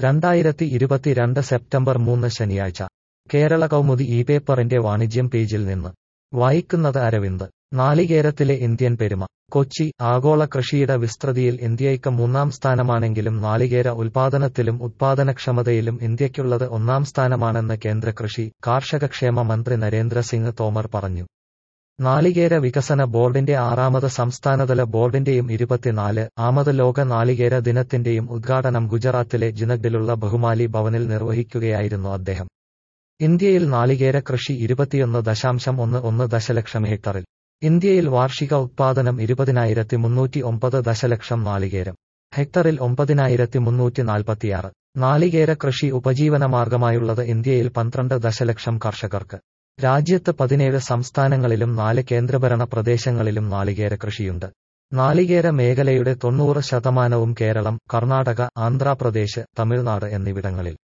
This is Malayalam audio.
രണ്ടായിരത്തി ഇരുപത്തിരണ്ട് സെപ്റ്റംബർ മൂന്ന് ശനിയാഴ്ച കേരള കൗമുദി ഈ പേപ്പറിന്റെ വാണിജ്യം പേജിൽ നിന്ന് വായിക്കുന്നത് അരവിന്ദ് നാളികേരത്തിലെ ഇന്ത്യൻ പെരുമ കൊച്ചി ആഗോള കൃഷിയുടെ വിസ്തൃതിയിൽ ഇന്ത്യയ്ക്ക് മൂന്നാം സ്ഥാനമാണെങ്കിലും നാളികേര ഉൽപാദനത്തിലും ഉത്പാദനക്ഷമതയിലും ഇന്ത്യയ്ക്കുള്ളത് ഒന്നാം സ്ഥാനമാണെന്ന് കേന്ദ്ര കൃഷി കാർഷകക്ഷേമ മന്ത്രി നരേന്ദ്ര സിംഗ് തോമർ പറഞ്ഞു നാളികേര വികസന ബോർഡിന്റെ ആറാമത് സംസ്ഥാനതല ബോർഡിന്റെയും ഇരുപത്തിനാല് ആമത് ലോക നാളികേര ദിനത്തിന്റെയും ഉദ്ഘാടനം ഗുജറാത്തിലെ ജുനഗ്ഡിലുള്ള ബഹുമാലി ഭവനിൽ നിർവഹിക്കുകയായിരുന്നു അദ്ദേഹം ഇന്ത്യയിൽ നാളികേര കൃഷി ഇരുപത്തിയൊന്ന് ദശാംശം ഒന്ന് ഒന്ന് ദശലക്ഷം ഹെക്ടറിൽ ഇന്ത്യയിൽ വാർഷിക ഉത്പാദനം ഇരുപതിനായിരത്തി മുന്നൂറ്റി ഒമ്പത് ദശലക്ഷം നാളികേരം ഹെക്ടറിൽ ഒമ്പതിനായിരത്തി മുന്നൂറ്റി നാൽപ്പത്തിയാറ് നാളികേര കൃഷി ഉപജീവനമാർഗമായുള്ളത് ഇന്ത്യയിൽ പന്ത്രണ്ട് ദശലക്ഷം കർഷകർക്ക് രാജ്യത്ത് പതിനേഴ് സംസ്ഥാനങ്ങളിലും നാല് കേന്ദ്രഭരണ പ്രദേശങ്ങളിലും നാളികേര കൃഷിയുണ്ട് നാളികേര മേഖലയുടെ തൊണ്ണൂറ് ശതമാനവും കേരളം കർണാടക ആന്ധ്രാപ്രദേശ് തമിഴ്നാട് എന്നിവിടങ്ങളിൽ